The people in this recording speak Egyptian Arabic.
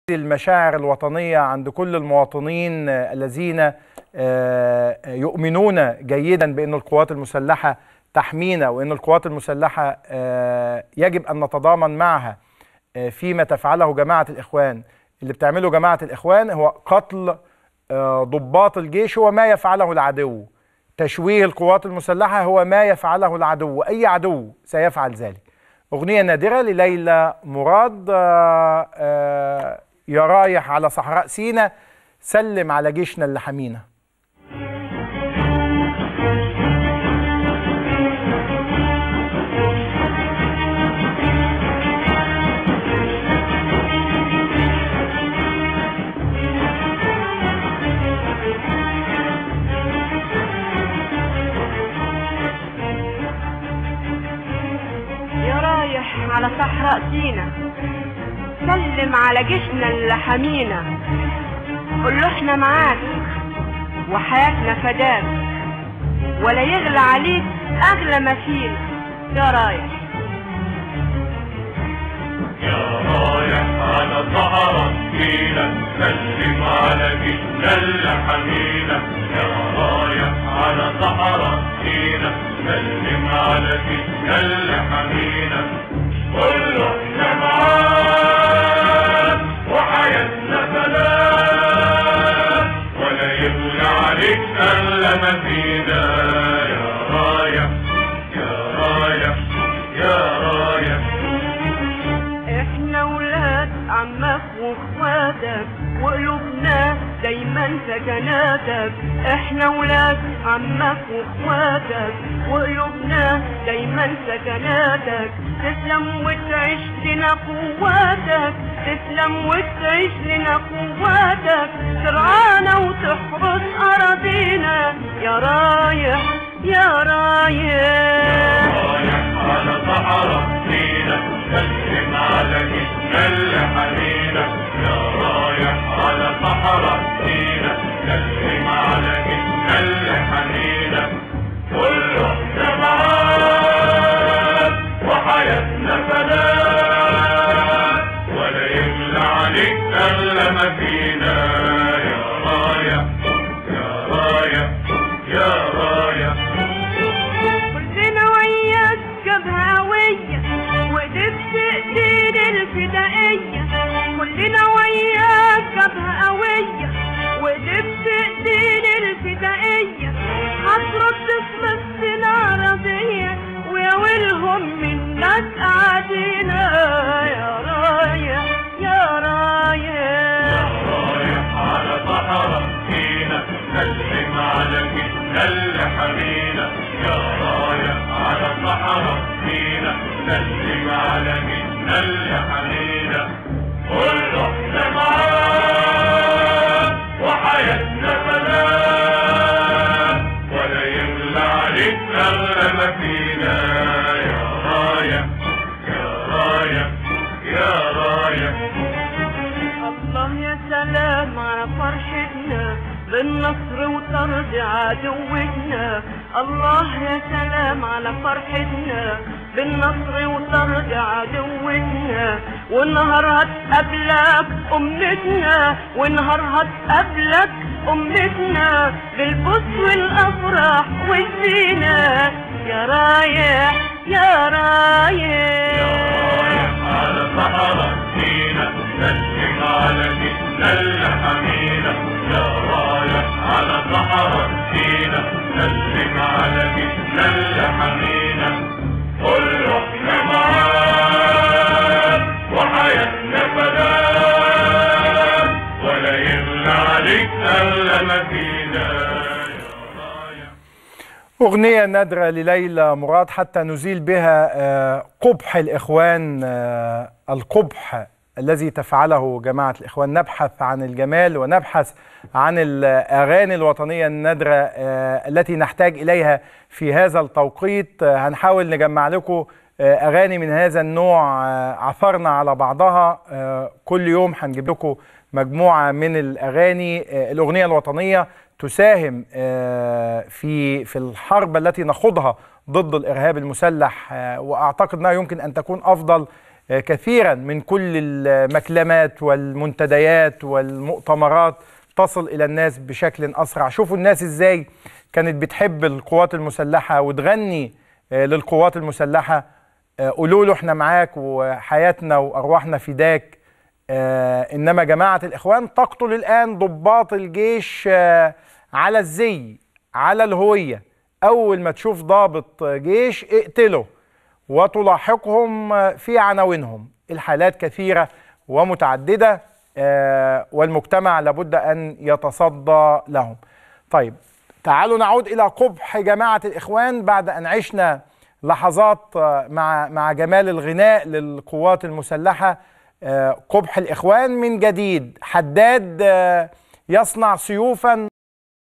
المشاعر الوطنية عند كل المواطنين الذين يؤمنون جيدا بأن القوات المسلحة تحمينا وأن القوات المسلحة يجب أن نتضامن معها فيما تفعله جماعة الإخوان اللي بتعمله جماعة الإخوان هو قتل ضباط الجيش هو ما يفعله العدو تشويه القوات المسلحة هو ما يفعله العدو أي عدو سيفعل ذلك أغنية نادرة لليلى مراد يا رايح على صحراء سينا سلم على جيشنا اللي حمينا يا رايح على صحراء سينا سلم على جيشنا اللي حمينا قول له احنا معاك وحياتنا فداك ولا يغلى عليك اغلى ما فينا يا رايح يا رايح على صحراء سينا سلم على جيشنا اللي حمينا يا رايح على صحراء سينا سلم على جيشنا اللي حمينا قول له احنا معاك وحياتنا سلام ولا يغلى عليك اغلى ما فينا يا رايح يا رايح يا رايح احنا ولاد عمك واخواتك وقلوبنا دايما سكناتك احنا ولاد عمك واخواتك وقلوبنا دايما سكناتك تسلم وتعيش لنا قواتك تسلم وتعيش لنا قواتك ترعانا وتحرس اراضينا يا رايح يا رايح رايح على صحراء سينا سلم على جسنا اللي حمينا يا رايح على صحراء سينا سلم على جسنا اللي حمينا كله احنا معاك وحياتنا فداك ولا يغلى عليك اغلى ما فينا يا رايح يا رايح يا رايح كلنا وياك جبهة قوية وقدرت تقتل الفدائية كلنا وياك جبهة قوية وقدرت تقتل الفدائية هترد في مصر العربية ويا ويلهم منك قاعدينا يا رايح يا رايح رايح على صحراء سينا سلم على جسنا اللي حمينا يا رايح على صحراء سينا سلم على جسنا اللي حمينا قول له احنا معاك وحياتنا سلام ولا يغلى عليك اغلى ما فينا يا رايح يا رايح يا رايح الله يا سلام على فرحتنا بالنصر وطرد عدوتنا الله يا سلام على فرحتنا بالنصر وطرد عدوتنا والنهار هتقابلك أمتنا والنهار هتقابلك أمتنا بالبوس والأفراح والزينة يا رايح يا رايح رايح على صحراء سينا سلم على جسنا اللي حمينا يا رايح على صحراء سينا سلم على جسنا اللي حمينا قول له احنا معاك وحياتنا فداك ولا يغلى عليك اغلى ما فينا يا رايح أغنية نادرة لليلى مراد حتى نزيل بها آه، قبح الإخوان آه، القبح الذي تفعله جماعة الإخوان نبحث عن الجمال ونبحث عن الأغاني الوطنية النادرة آه، التي نحتاج إليها في هذا التوقيت آه، هنحاول نجمع لكم آه، أغاني من هذا النوع آه، عثرنا على بعضها آه، كل يوم هنجيب لكم مجموعة من الأغاني آه، الأغنية الوطنية تساهم آه، في في الحرب التي نخوضها ضد الارهاب المسلح آه، واعتقد انها يمكن ان تكون افضل آه، كثيرا من كل المكلمات والمنتديات والمؤتمرات تصل الى الناس بشكل اسرع شوفوا الناس ازاي كانت بتحب القوات المسلحه وتغني آه، للقوات المسلحه آه، قولوا له احنا معاك وحياتنا وارواحنا فداك آه، انما جماعه الاخوان تقتل الان ضباط الجيش آه، على الزي على الهويه اول ما تشوف ضابط جيش اقتله وتلاحقهم في عناوينهم الحالات كثيره ومتعدده آه، والمجتمع لابد ان يتصدى لهم طيب تعالوا نعود الى قبح جماعه الاخوان بعد ان عشنا لحظات آه، مع مع جمال الغناء للقوات المسلحه آه، قبح الاخوان من جديد حداد آه، يصنع سيوفا